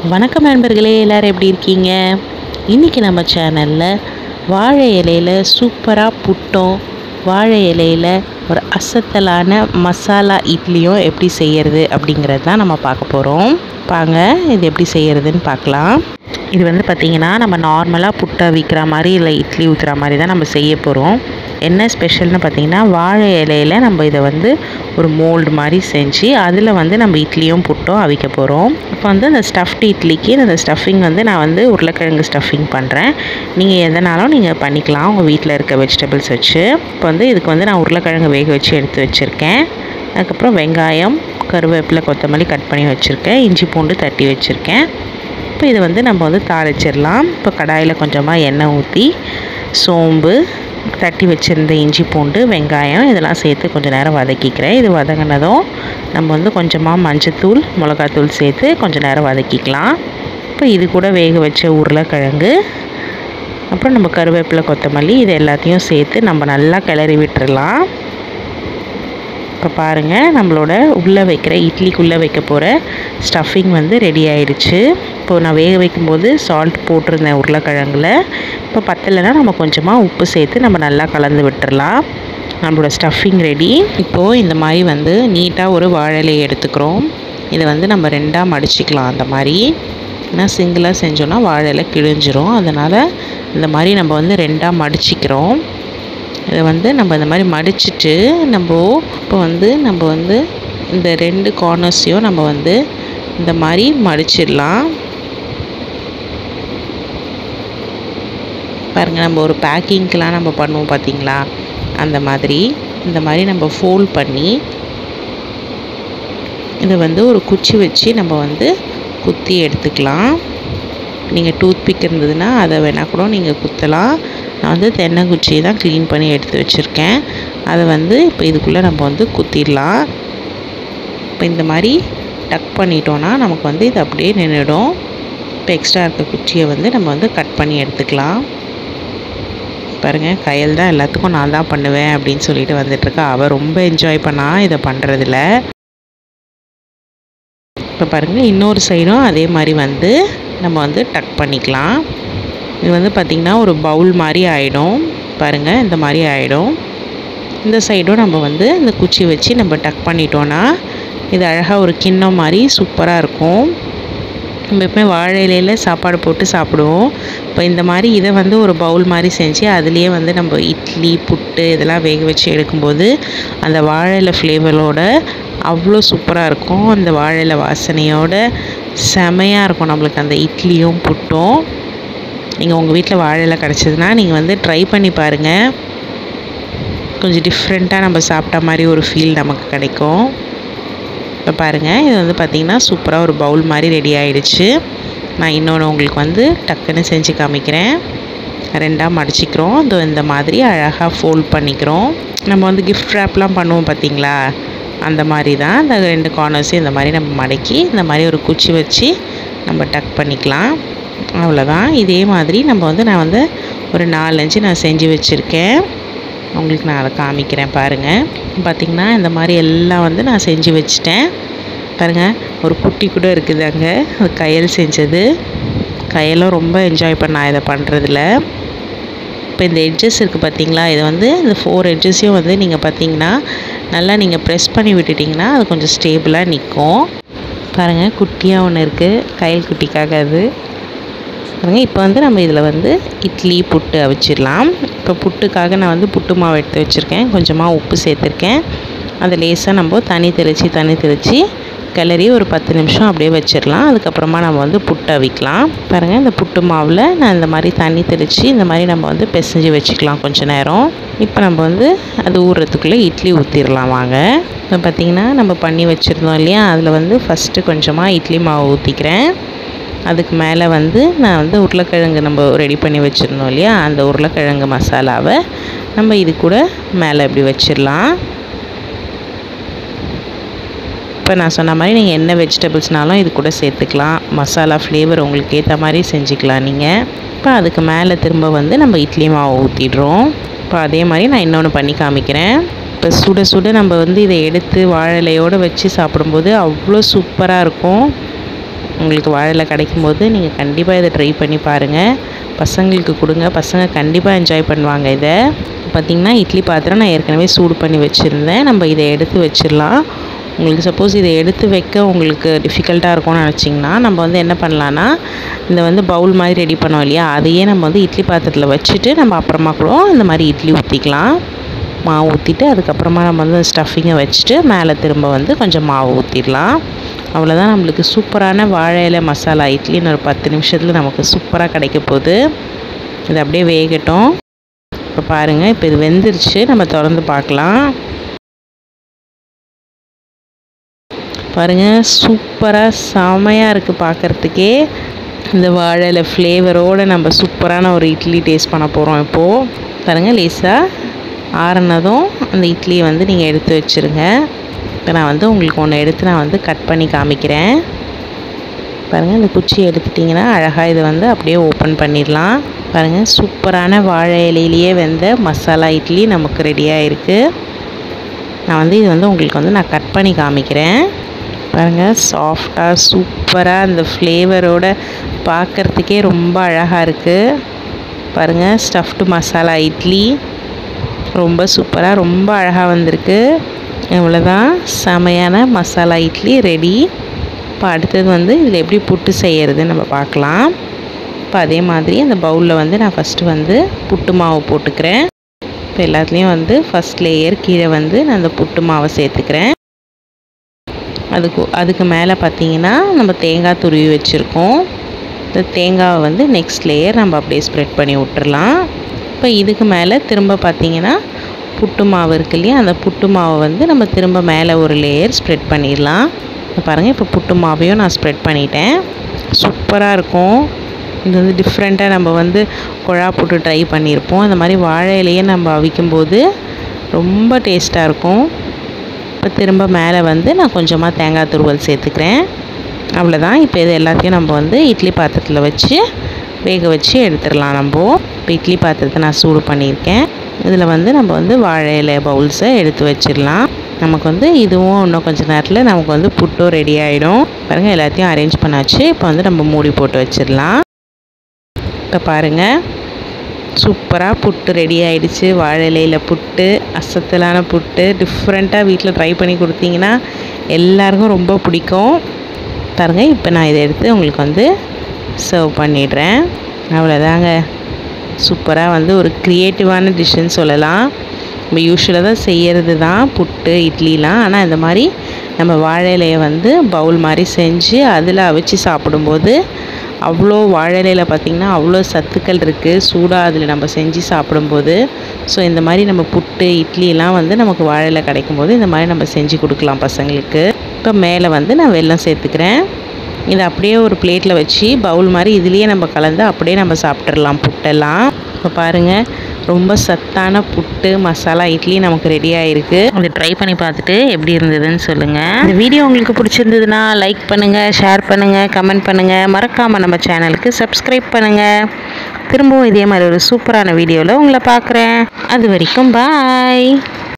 வணக்கம் நண்பர்களே எல்லோரும் எப்படி இருக்கீங்க இன்றைக்கி நம்ம சேனலில் வாழை இலையில் சூப்பராக புட்டும் வாழை இலையில் ஒரு அசத்தலான மசாலா இட்லியும் எப்படி செய்கிறது அப்படிங்கிறது தான் நம்ம பார்க்க போகிறோம் பாங்க இது எப்படி செய்கிறதுன்னு பார்க்கலாம் இது வந்து பார்த்திங்கன்னா நம்ம நார்மலாக புட்டை விற்கிற மாதிரி இல்லை இட்லி ஊற்றுற மாதிரி தான் நம்ம செய்ய போகிறோம் என்ன ஸ்பெஷல்னு பார்த்தீங்கன்னா வாழை இலையில் நம்ம இதை வந்து ஒரு மோல்டு மாதிரி செஞ்சு அதில் வந்து நம்ம இட்லியும் புட்டும் அவிக்க போகிறோம் இப்போ வந்து அந்த ஸ்டஃப்டு இட்லிக்கு அந்த ஸ்டஃபிங் வந்து நான் வந்து உருளைக்கிழங்கு ஸ்டஃபிங் பண்ணுறேன் நீங்கள் எதனாலும் நீங்கள் பண்ணிக்கலாம் உங்கள் வீட்டில் இருக்க வெஜிடபிள்ஸ் வச்சு இப்போ வந்து இதுக்கு வந்து நான் உருளைக்கிழங்கு வேக வச்சு எடுத்து வச்சுருக்கேன் அதுக்கப்புறம் வெங்காயம் கருவேப்பிலை கொத்தமல்லி கட் பண்ணி வச்சுருக்கேன் இஞ்சி பூண்டு தட்டி வச்சுருக்கேன் இப்போ இதை வந்து நம்ம வந்து தாளிச்சிடலாம் இப்போ கடாயில் கொஞ்சமாக எண்ணெய் ஊற்றி சோம்பு தட்டி வச்சுருந்த இஞ்சி பூண்டு வெங்காயம் இதெல்லாம் சேர்த்து கொஞ்சம் நேரம் வதக்கிக்கிறேன் இது வதங்கினதும் நம்ம வந்து கொஞ்சமாக மஞ்சத்தூள் மிளகாத்தூள் சேர்த்து கொஞ்சம் நேரம் வதக்கிக்கலாம் இப்போ இது கூட வேக வச்ச உருளைக்கிழங்கு அப்புறம் நம்ம கருவேப்பிலை கொத்தமல்லி இது எல்லாத்தையும் சேர்த்து நம்ம நல்லா கிளறி விட்டுறலாம் இப்போ பாருங்கள் நம்மளோட உள்ளே வைக்கிற இட்லிக்குள்ளே வைக்க போகிற ஸ்டஃபிங் வந்து ரெடி ஆயிடுச்சு இப்போது நான் வேக வைக்கும்போது சால்ட் போட்டிருந்தேன் உருளைக்கிழங்குல இப்போ பத்தலைன்னா நம்ம கொஞ்சமாக உப்பு சேர்த்து நம்ம நல்லா கலந்து விட்டுறலாம் நம்மளோட ஸ்டஃபிங் ரெடி இப்போது இந்த மாதிரி வந்து நீட்டாக ஒரு வாழலையை எடுத்துக்கிறோம் இதை வந்து நம்ம ரெண்டாக மடிச்சிக்கலாம் அந்த மாதிரி ஏன்னா சிங்கிளாக செஞ்சோன்னா வாழலை கிழிஞ்சிரும் அதனால் இந்த மாதிரி நம்ம வந்து ரெண்டாக மடிச்சிக்கிறோம் இதை வந்து நம்ம இந்த மாதிரி மடிச்சிட்டு நம்ம இப்போ வந்து நம்ம வந்து இந்த ரெண்டு கார்னர்ஸையும் நம்ம வந்து இந்த மாதிரி மடிச்சிடலாம் பாருங்கள் நம்ம ஒரு பேக்கிங்க்கெலாம் நம்ம பண்ணுவோம் பார்த்தீங்களா அந்த மாதிரி இந்த மாதிரி நம்ம ஃபோல்ட் பண்ணி இதை வந்து ஒரு குச்சி வச்சு நம்ம வந்து குத்தி எடுத்துக்கலாம் நீங்கள் டூத் பிக் இருந்ததுன்னா அதை வேணால் கூட நீங்கள் குத்தலாம் நான் வந்து தென்னங்குச்சியை தான் க்ளீன் பண்ணி எடுத்து வச்சுருக்கேன் அதை வந்து இப்போ இதுக்குள்ளே நம்ம வந்து குத்திடலாம் இப்போ இந்த மாதிரி டக் பண்ணிட்டோன்னா நமக்கு வந்து இது அப்படியே நின்றுடும் இப்போ எக்ஸ்ட்ரா இருக்க குச்சியை வந்து நம்ம வந்து கட் பண்ணி எடுத்துக்கலாம் பாருங்கள் கையல் தான் எல்லாத்துக்கும் நான் தான் பண்ணுவேன் அப்படின்னு சொல்லிட்டு வந்துட்டுருக்கா அவள் ரொம்ப என்ஜாய் பண்ணா இதை பண்ணுறதுல இப்போ பாருங்கள் இன்னொரு சைடும் அதே மாதிரி வந்து நம்ம வந்து டக் பண்ணிக்கலாம் இது வந்து பார்த்திங்கன்னா ஒரு பவுல் மாதிரி ஆகிடும் பாருங்கள் இந்த மாதிரி ஆகிடும் இந்த சைடும் நம்ம வந்து இந்த குச்சி வச்சு நம்ம டக் பண்ணிட்டோன்னா இது அழகாக ஒரு கிண்ணம் மாதிரி சூப்பராக இருக்கும் நம்ம எப்பவுமே வாழை இலையில் சாப்பாடு போட்டு சாப்பிடுவோம் இப்போ இந்த மாதிரி இதை வந்து ஒரு பவுல் மாதிரி செஞ்சு அதுலேயே வந்து நம்ம இட்லி புட்டு இதெல்லாம் வேக வச்சு எடுக்கும்போது அந்த வாழை இலை ஃப்ளேவரோட அவ்வளோ சூப்பராக இருக்கும் அந்த வாழை இலை வாசனையோட செமையாக இருக்கும் நம்மளுக்கு அந்த இட்லியும் புட்டும் நீங்கள் உங்கள் வீட்டில் வாழை இலை கிடச்சதுன்னா நீங்கள் வந்து ட்ரை பண்ணி பாருங்கள் கொஞ்சம் டிஃப்ரெண்ட்டாக நம்ம சாப்பிட்ட மாதிரி ஒரு ஃபீல் நமக்கு கிடைக்கும் இப்போ பாருங்கள் இது வந்து பார்த்திங்கன்னா சூப்பராக ஒரு பவுல் மாதிரி ரெடி ஆகிடுச்சு நான் இன்னொன்று உங்களுக்கு வந்து டக்குன்னு செஞ்சு காமிக்கிறேன் ரெண்டாக மடிச்சிக்கிறோம் இதோ இந்த மாதிரி அழகாக ஃபோல்ட் பண்ணிக்கிறோம் நம்ம வந்து கிஃப்ட் ரேப்லாம் பண்ணுவோம் பார்த்தீங்களா அந்த மாதிரி தான் இந்த ரெண்டு கார்னர்ஸையும் இந்த மாதிரி நம்ம மடக்கி இந்த மாதிரி ஒரு குச்சி வச்சு நம்ம டக் பண்ணிக்கலாம் அவ்வளோதான் இதே மாதிரி நம்ம வந்து நான் வந்து ஒரு நாலஞ்சு நான் செஞ்சு வச்சுருக்கேன் உங்களுக்கு நான் அதை காமிக்கிறேன் பாருங்கள் பார்த்திங்கன்னா இந்த மாதிரி எல்லாம் வந்து நான் செஞ்சு வச்சுட்டேன் பாருங்கள் ஒரு குட்டி கூட இருக்குது அங்கே அது கையல் செஞ்சது கையலும் ரொம்ப என்ஜாய் பண்ணா இதை பண்ணுறதுல இப்போ இந்த எட்ஜஸ் இருக்குது பார்த்தீங்களா இது வந்து இந்த ஃபோர் எட்ஜஸையும் வந்து நீங்கள் பார்த்தீங்கன்னா நல்லா நீங்கள் ப்ரெஸ் பண்ணி விட்டுட்டிங்கன்னா அது கொஞ்சம் ஸ்டேபிளாக நிற்கும் பாருங்கள் குட்டியாக ஒன்று இருக்குது கையல் குட்டிக்காக அது பாருங்கள் இப்போ வந்து நம்ம இதில் வந்து இட்லி புட்டு அவிச்சிடலாம் இப்போ புட்டுக்காக நான் வந்து புட்டு மாவு எடுத்து வச்சுருக்கேன் கொஞ்சமாக உப்பு சேர்த்துருக்கேன் அதை லேசாக நம்ம தண்ணி தெளித்து தண்ணி தெளித்து கிளறி ஒரு பத்து நிமிஷம் அப்படியே வச்சிடலாம் அதுக்கப்புறமா நம்ம வந்து புட்டு அவிக்கலாம் பாருங்கள் இந்த புட்டு மாவில் நான் இந்த மாதிரி தண்ணி தெளித்து இந்த மாதிரி நம்ம வந்து பிசைஞ்சு வச்சுக்கலாம் கொஞ்சம் நேரம் இப்போ நம்ம வந்து அது ஊறுறதுக்குள்ளே இட்லி ஊற்றிடலாம் வாங்க இப்போ பார்த்திங்கன்னா நம்ம பண்ணி வச்சுருந்தோம் இல்லையா அதில் வந்து ஃபஸ்ட்டு கொஞ்சமாக இட்லி மாவு ஊற்றிக்கிறேன் அதுக்கு மேலே வந்து நான் வந்து உருளைக்கிழங்கு நம்ம ரெடி பண்ணி வச்சுருந்தோம் இல்லையா அந்த உருளைக்கிழங்கு மசாலாவை நம்ம இது கூட மேலே இப்படி வச்சிடலாம் இப்போ நான் சொன்ன மாதிரி நீங்கள் என்ன வெஜிடபிள்ஸ்னாலும் இது கூட சேர்த்துக்கலாம் மசாலா ஃப்ளேவர் உங்களுக்கு ஏற்ற மாதிரி செஞ்சுக்கலாம் நீங்கள் இப்போ அதுக்கு மேலே திரும்ப வந்து நம்ம இட்லி மாவு ஊற்றிடுறோம் இப்போ அதே மாதிரி நான் இன்னொன்று பண்ணி காமிக்கிறேன் இப்போ சுட சுட நம்ம வந்து இதை எடுத்து வாழை இலையோடு வச்சு சாப்பிடும்போது அவ்வளோ சூப்பராக இருக்கும் உங்களுக்கு வாழையில கிடைக்கும்போது நீங்கள் கண்டிப்பாக இதை ட்ரை பண்ணி பாருங்கள் பசங்களுக்கு கொடுங்க பசங்க கண்டிப்பாக என்ஜாய் பண்ணுவாங்க இதை பார்த்திங்கன்னா இட்லி பாத்திரம் நான் ஏற்கனவே சூடு பண்ணி வச்சுருந்தேன் நம்ம இதை எடுத்து வச்சிடலாம் உங்களுக்கு சப்போஸ் இதை எடுத்து வைக்க உங்களுக்கு டிஃபிகல்ட்டாக இருக்கும்னு நினச்சிங்கன்னா நம்ம வந்து என்ன பண்ணலான்னா இந்த வந்து பவுல் மாதிரி ரெடி பண்ணோம் இல்லையா அதையே நம்ம வந்து இட்லி பாத்திரத்தில் வச்சுட்டு நம்ம அப்புறமா கூட இந்த மாதிரி இட்லி ஊற்றிக்கலாம் மாவு ஊற்றிட்டு அதுக்கப்புறமா நம்ம வந்து ஸ்டஃபிங்கை வச்சுட்டு மேலே திரும்ப வந்து கொஞ்சம் மாவு ஊற்றிடலாம் அவ்வளோதான் நம்மளுக்கு சூப்பரான வாழை இலை மசாலா இட்லி இன்னொரு பத்து நிமிஷத்தில் நமக்கு சூப்பராக கிடைக்க போகுது இது அப்படியே வேகட்டும் இப்போ பாருங்கள் இப்போ இது வெந்துருச்சு நம்ம திறந்து பார்க்கலாம் பாருங்கள் சூப்பராக செமையாக இருக்குது பார்க்குறதுக்கே இந்த வாழை இலை ஃப்ளேவரோடு நம்ம சூப்பரான ஒரு இட்லி டேஸ்ட் பண்ண போகிறோம் இப்போது பாருங்கள் லேசாக ஆறுனதும் அந்த இட்லியை வந்து நீங்கள் எடுத்து வச்சுருங்க இப்போ நான் வந்து உங்களுக்கு ஒன்று எடுத்து நான் வந்து கட் பண்ணி காமிக்கிறேன் பாருங்கள் இந்த குச்சியை எடுத்துட்டிங்கன்னா அழகாக இதை வந்து அப்படியே ஓப்பன் பண்ணிடலாம் பாருங்கள் சூப்பரான வாழை இலையிலேயே வெந்த மசாலா இட்லி நமக்கு ரெடியாக இருக்குது நான் வந்து இது வந்து உங்களுக்கு வந்து நான் கட் பண்ணி காமிக்கிறேன் பாருங்கள் சாஃப்டாக சூப்பராக அந்த ஃப்ளேவரோட பார்க்குறதுக்கே ரொம்ப அழகாக இருக்குது பாருங்கள் ஸ்டஃப்டு மசாலா இட்லி ரொம்ப சூப்பராக ரொம்ப அழகாக வந்திருக்கு இவ்வளோதான் செமையான மசாலா இட்லி ரெடி இப்போ அடுத்தது வந்து இதில் எப்படி புட்டு செய்கிறதுன்னு நம்ம பார்க்கலாம் இப்போ அதே மாதிரி அந்த பவுலில் வந்து நான் ஃபஸ்ட்டு வந்து புட்டு மாவு போட்டுக்கிறேன் இப்போ எல்லாத்துலேயும் வந்து ஃபஸ்ட் லேயர் கீழே வந்து நான் அந்த புட்டு மாவை சேர்த்துக்கிறேன் அதுக்கு அதுக்கு மேலே பார்த்தீங்கன்னா நம்ம தேங்காய் துருவி வச்சுருக்கோம் இந்த தேங்காவை வந்து நெக்ஸ்ட் லேயர் நம்ம அப்படியே ஸ்ப்ரெட் பண்ணி விட்டுறலாம் இப்போ இதுக்கு மேலே திரும்ப பார்த்தீங்கன்னா புட்டு மாவு இருக்கு இல்லையா அந்த புட்டு மாவை வந்து நம்ம திரும்ப மேலே ஒரு லேயர் ஸ்ப்ரெட் பண்ணிடலாம் இப்போ பாருங்கள் இப்போ புட்டு மாவையும் நான் ஸ்ப்ரெட் பண்ணிட்டேன் சூப்பராக இருக்கும் இது வந்து டிஃப்ரெண்ட்டாக நம்ம வந்து குழா புட்டு ட்ரை பண்ணியிருப்போம் இந்த மாதிரி வாழை இலையை நம்ம அவிக்கும்போது ரொம்ப டேஸ்ட்டாக இருக்கும் இப்போ திரும்ப மேலே வந்து நான் கொஞ்சமாக தேங்காய் துருவல் சேர்த்துக்கிறேன் அவ்வளோதான் இப்போ இது எல்லாத்தையும் நம்ம வந்து இட்லி பாத்திரத்தில் வச்சு வேக வச்சு எடுத்துடலாம் நம்ம இப்போ இட்லி பாத்திரத்தை நான் சூடு பண்ணியிருக்கேன் இதில் வந்து நம்ம வந்து வாழை இலை பவுல்ஸை எடுத்து வச்சிடலாம் நமக்கு வந்து இதுவும் இன்னும் கொஞ்சம் நேரத்தில் நமக்கு வந்து புட்டும் ரெடி ஆகிடும் பாருங்கள் எல்லாத்தையும் அரேஞ்ச் பண்ணாச்சு இப்போ வந்து நம்ம மூடி போட்டு வச்சிடலாம் இப்போ பாருங்கள் சூப்பராக புட்டு ரெடி ஆகிடுச்சு வாழை இலையில் புட்டு அசத்தலான புட்டு டிஃப்ரெண்ட்டாக வீட்டில் ட்ரை பண்ணி கொடுத்தீங்கன்னா எல்லாருக்கும் ரொம்ப பிடிக்கும் பாருங்கள் இப்போ நான் இதை எடுத்து உங்களுக்கு வந்து சர்வ் பண்ணிடுறேன் அவ்வளோதாங்க சூப்பராக வந்து ஒரு க்ரியேட்டிவான டிஷ்ஷுன்னு சொல்லலாம் நம்ம யூஸ்வலாக தான் செய்கிறது தான் புட்டு இட்லிலாம் ஆனால் இந்த மாதிரி நம்ம வாழை இலையை வந்து பவுல் மாதிரி செஞ்சு அதில் அவிச்சு சாப்பிடும்போது அவ்வளோ வாழை இலையில் பார்த்திங்கன்னா அவ்வளோ சத்துக்கள் இருக்குது சூடாக அதில் நம்ம செஞ்சு சாப்பிடும்போது ஸோ இந்த மாதிரி நம்ம புட்டு இட்லிலாம் வந்து நமக்கு வாழை இலை கிடைக்கும்போது இந்த மாதிரி நம்ம செஞ்சு கொடுக்கலாம் பசங்களுக்கு இப்போ மேலே வந்து நான் வெல்லம் சேர்த்துக்கிறேன் இதை அப்படியே ஒரு பிளேட்டில் வச்சு பவுல் மாதிரி இதுலேயே நம்ம கலந்து அப்படியே நம்ம சாப்பிட்றலாம் புட்டெல்லாம் இப்போ பாருங்கள் ரொம்ப சத்தான புட்டு மசாலா இட்லி நமக்கு ரெடி ஆகிருக்கு அதை ட்ரை பண்ணி பார்த்துட்டு எப்படி இருந்ததுன்னு சொல்லுங்கள் இந்த வீடியோ உங்களுக்கு பிடிச்சிருந்ததுன்னா லைக் பண்ணுங்கள் ஷேர் பண்ணுங்கள் கமெண்ட் பண்ணுங்கள் மறக்காமல் நம்ம சேனலுக்கு சப்ஸ்கிரைப் பண்ணுங்கள் திரும்பவும் இதே மாதிரி ஒரு சூப்பரான வீடியோவில் உங்களை பார்க்குறேன் அது வரைக்கும் பாய்